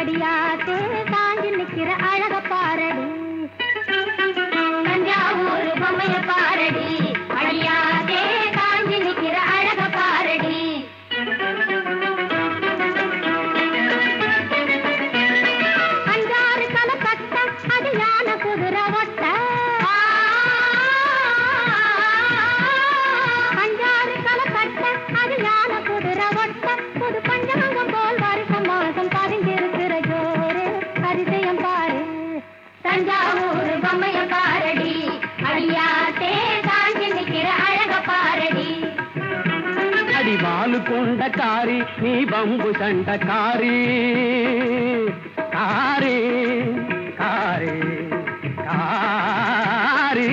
அடியாத்து தாங்கி நிக்கிற அழக பாரடி தஞ்சாவூர் பொம்மைய பாரடி அடியாத்தே தாங்கி நிக்கிற அழக பாரடி அஞ்சாறு கல கட்ட அது யானை குதிரை ஒட்ட அஞ்சாறு கல கட்ட அது யானை குதிரை ஒட்ட புது பஞ்சாங்கம் போல் வருஷம் மாசம் பதிஞ்சிருக்கிற ஜோறு அதிசயம் பாரு தஞ்சாவூர் பொம்மைய பாரடி அடியாத்தே தாங்கி நிக்கிற அழக பாரடி அடிவாலு கொண்ட காரி நீ பம்பு சண்ட காரி காரி காரி காரி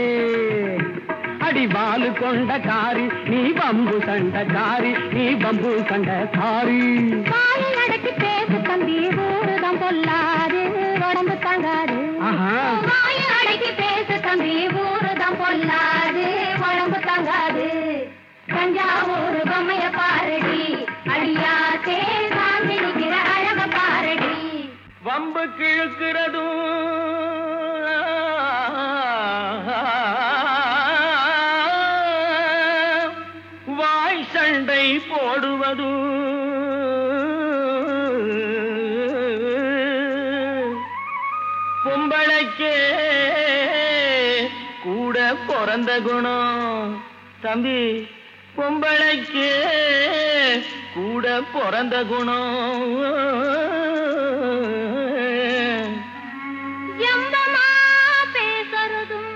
அடிவாலு கொண்ட காரி நீ பம்பு சண்ட காரி நீ பம்பு சண்ட காரி வாயை அடக்கி பேசு தம்பி ஊருதான் பொல்லாது உடம்பு தாங்காது ஆஹா வாயை அடக்கி பேசு தம்பி ஊருதான் பொல்லாது உடம்பு தாங்காது தஞ்சாவூர் பொம்மைய பாரடி அடியாத்தே சாந்தி நிக்கிற அழக பாரடி வம்பு கிழக்கிறதும் வாய் சண்டை போடுவதும் பொம்பளைக்கே கூட பிறந்த குணம் தம்பி பொம்பளைக்கே கூட பிறந்த குணம் எம்பமா பேசுறதும்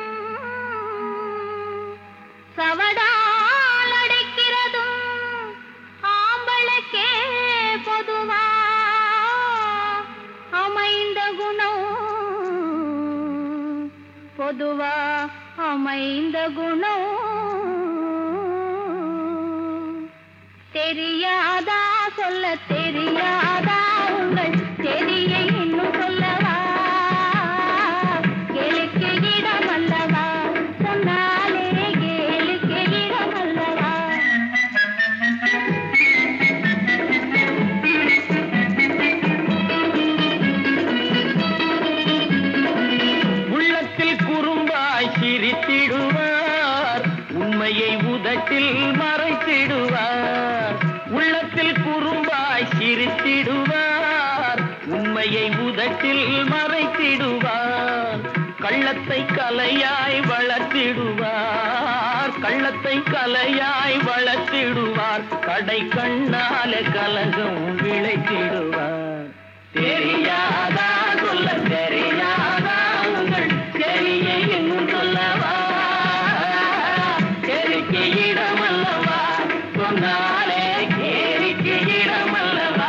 சவடால் அடைக்கிறதும் ஆம்பளுக்கே பொதுவா அமைந்த குணம் பொதுவா அமைந்த குணம் தெரியாதா சொல்ல தெரியாதா உங்கள் தெரியை இன்னும் சொல்லவா கேளுக்கு இடம் அல்லவா சொன்னாலே கேளுக்கு இடம் அல்லவா உள்ளத்தில் குறும்பாய் சிரித்திடுவார் உண்மையை உதட்டில் மறைத்திடுவார் உள்ளத்தில் குறும்பாய் சிரித்திடுவார் உண்மையை உதட்டில் மறைத்திடுவார் கள்ளத்தை கலையாய் வளர்த்திடுவார் கள்ளத்தை கலையாய் வளர்த்திடுவார் கடை கண்ணால கலகம் விளைத்திடுவார் தெரியாதா சொல்ல தெரியாதா உங்கள் தெரியை இன்னும் சொல்லவா கேரிக்கு இடமல்லவா சொன்னாலே கேரிக்கு இடமல்லவா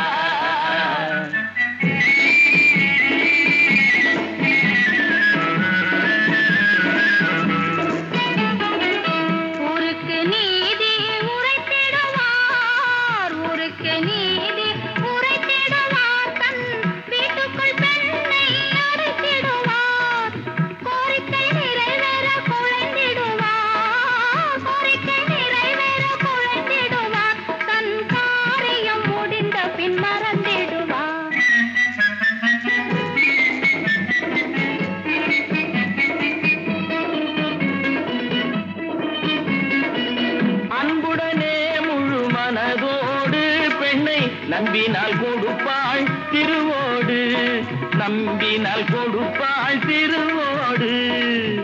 ஊருக்கு நீதி உரைத்திடுவார் ஊருக்கு நீதி உரைத்திடுவார் தன் வீட்டுக்குள் பெண்ணை அடைத்திடுவார் கோரிக்கை நிறைவேற குழைந்திடுவார் கோரிக்கை நிறைவேற குழைந்திடுவார் தன் காரியம் முடிந்த பின் மறந்திடுவார் அன்புடனே முழு மனதோடு பெண்ணை நம்பினால் கொடுப்பாள் திருவோடு நம்பினால் கொடுப்பாள் திருவோடு